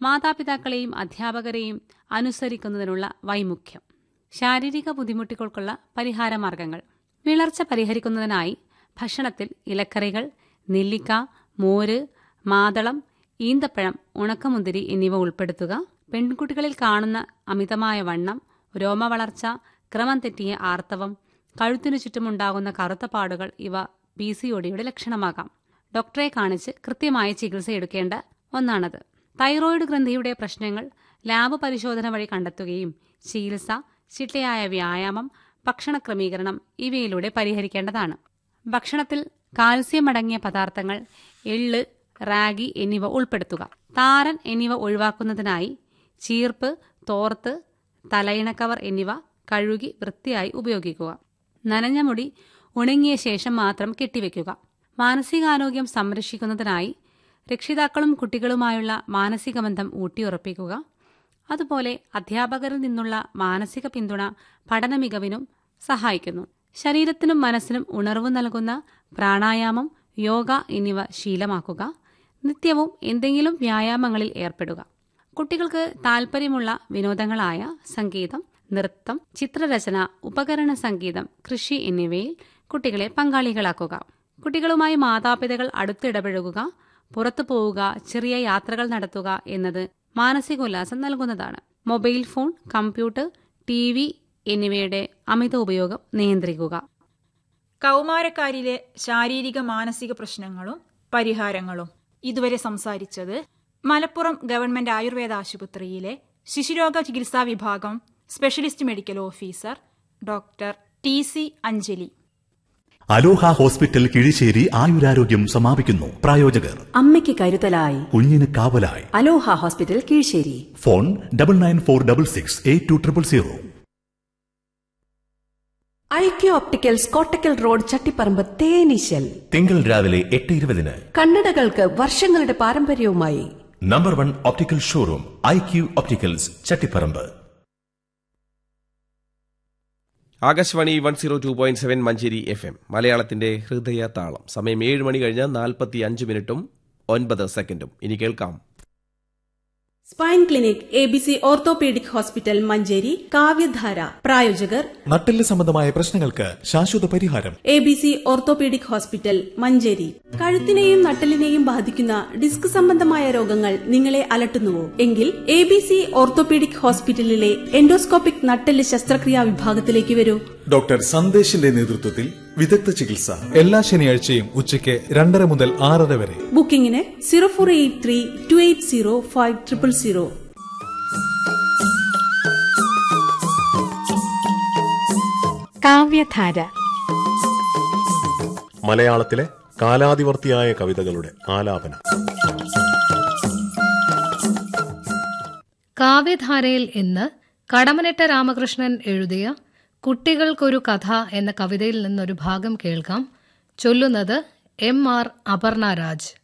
മാതാപിതാക്കളെയും അധ്യാപകരെയും അനുസരിക്കുന്നതിനുള്ള വൈമുഖ്യം ശാരീരിക ബുദ്ധിമുട്ടുകൾക്കുള്ള പരിഹാരമാർഗങ്ങൾ വിളർച്ച പരിഹരിക്കുന്നതിനായി ഭക്ഷണത്തിൽ ഇലക്കറികൾ നെല്ലിക്ക മോര് മാതളം ഈന്തപ്പഴം ഉണക്കമുന്തിരി എന്നിവ ഉൾപ്പെടുത്തുക പെൺകുട്ടികളിൽ കാണുന്ന അമിതമായ വണ്ണം രോമവളർച്ച ക്രമം തെറ്റിയ ആർത്തവം കഴുത്തിനു ചുറ്റുമുണ്ടാകുന്ന കറുത്ത പാടുകൾ ഇവ പി സി ഒടിയുടെ ലക്ഷണമാകാം ഡോക്ടറെ കാണിച്ച് കൃത്യമായ ചികിത്സ എടുക്കേണ്ട ഒന്നാണത് തൈറോയിഡ് ഗ്രന്ഥിയുടെ പ്രശ്നങ്ങൾ ലാബ് പരിശോധന വഴി കണ്ടെത്തുകയും ചികിത്സ ചിട്ടയായ വ്യായാമം ഭക്ഷണ ക്രമീകരണം ഇവയിലൂടെ പരിഹരിക്കേണ്ടതാണ് ഭക്ഷണത്തിൽ കാൽസ്യം അടങ്ങിയ പദാർത്ഥങ്ങൾ എള്ള് റാഗി എന്നിവ ഉൾപ്പെടുത്തുക താരൻ എന്നിവ ഒഴിവാക്കുന്നതിനായി ചീർപ്പ് തോർത്ത് തലയിണക്കവർ എന്നിവ കഴുകി വൃത്തിയായി ഉപയോഗിക്കുക നനഞ്ഞ മുടി ഉണങ്ങിയ ശേഷം മാത്രം കെട്ടിവെക്കുക മാനസികാരോഗ്യം സംരക്ഷിക്കുന്നതിനായി രക്ഷിതാക്കളും കുട്ടികളുമായുള്ള മാനസിക ബന്ധം ഊട്ടിയുറപ്പിക്കുക അതുപോലെ അധ്യാപകരിൽ നിന്നുള്ള മാനസിക പിന്തുണ പഠന മികവിനും സഹായിക്കുന്നു ശരീരത്തിനും മനസ്സിനും ഉണർവ് നൽകുന്ന പ്രാണായാമം യോഗ എന്നിവ ശീലമാക്കുക നിത്യവും എന്തെങ്കിലും വ്യായാമങ്ങളിൽ ഏർപ്പെടുക കുട്ടികൾക്ക് താൽപ്പര്യമുള്ള വിനോദങ്ങളായ സംഗീതം നൃത്തം ചിത്രരചന ഉപകരണ സംഗീതം കൃഷി എന്നിവയിൽ കുട്ടികളെ പങ്കാളികളാക്കുക കുട്ടികളുമായി മാതാപിതാക്കൾ അടുത്തിടപഴകുക പുറത്തു പോവുക ചെറിയ യാത്രകൾ നടത്തുക എന്നത് മാനസികോല്ലാസം നൽകുന്നതാണ് mobile phone computer T V എന്നിവയുടെ അമിത ഉപയോഗം നിയന്ത്രിക്കുക കൗമാരക്കാരിലെ ശാരീരിക മാനസിക പ്രശ്നങ്ങളും പരിഹാരങ്ങളും ഇതുവരെ സംസാരിച്ചത് മലപ്പുറം ഗവൺമെന്റ് ആയുർവേദ ആശുപത്രിയിലെ ശിശുരോഗ ചികിത്സാ വിഭാഗം specialist medical officer doctor T C Anjali Aloha hospital Kizhissery ആയുരാരോഗ്യം സമാപിക്കുന്നു പ്രായോജകർ അമ്മയ്ക്ക് കരുതലായി കുഞ്ഞിന് കാവലായി Aloha hospital Kizhissery phone double nine four double six eight two triple zero IQ opticals Kottakkal road Chattiparamba തേനീശൽ തിങ്കൾ രാവിലെ എട്ട് ഇരുപതിന് കണ്ണടകൾക്ക് വർഷങ്ങളുടെ പാരമ്പര്യവുമായി number one optical showroom I Q opticals Chattiparamba Akashvani one zero two point seven Manjeri F M മലയാളത്തിന്റെ ഹൃദയ താളം സമയം ഏഴ് മണി കഴിഞ്ഞ് നാൽപ്പത്തി അഞ്ച് മിനിറ്റും ഒൻപത് സെക്കൻഡും ഇനി കേൾക്കാം spine clinic A B C orthopaedic hospital Manjeri Kavyadhara പ്രായോജകർ നട്ടെല്ല് സംബന്ധമായ പ്രശ്നങ്ങൾക്ക് ശാശ്വത പരിഹാരം A B C orthopaedic hospital Manjeri കഴുത്തിനെയും നട്ടലിനെയും ബാധിക്കുന്ന ഡിസ്ക് സംബന്ധമായ രോഗങ്ങൾ നിങ്ങളെ അലട്ടുന്നുവോ എങ്കിൽ എ ബി സി ഓർത്തോപീഡിക് ഹോസ്പിറ്റലിലെ എൻഡോസ്കോപ്പിക് നട്ടെല്ല് ശസ്ത്രക്രിയാ വിഭാഗത്തിലേക്ക് വരൂ ഡോക്ടർ സന്ദേശിന്റെ നേതൃത്വത്തിൽ വിദഗ്ധ ചികിത്സ എല്ലാ ശനിയാഴ്ചയും ഉച്ചയ്ക്ക് രണ്ടര മുതൽ ആറര വരെ ബുക്കിംഗിന് zero four eight three two eight zero five triple zero Kavyadhara മലയാളത്തിലെ കാലാതിവർത്തിയായ കവിതകളുടെ ആലാപനം കാവ്യധാരയിൽ ഇന്ന് കടമനിട്ട രാമകൃഷ്ണൻ എഴുതിയ കുട്ടികൾക്കൊരു കഥ എന്ന കവിതയിൽ നിന്നൊരു ഭാഗം കേൾക്കാം ചൊല്ലുന്നത് എം ആർ അപർണ രാജ്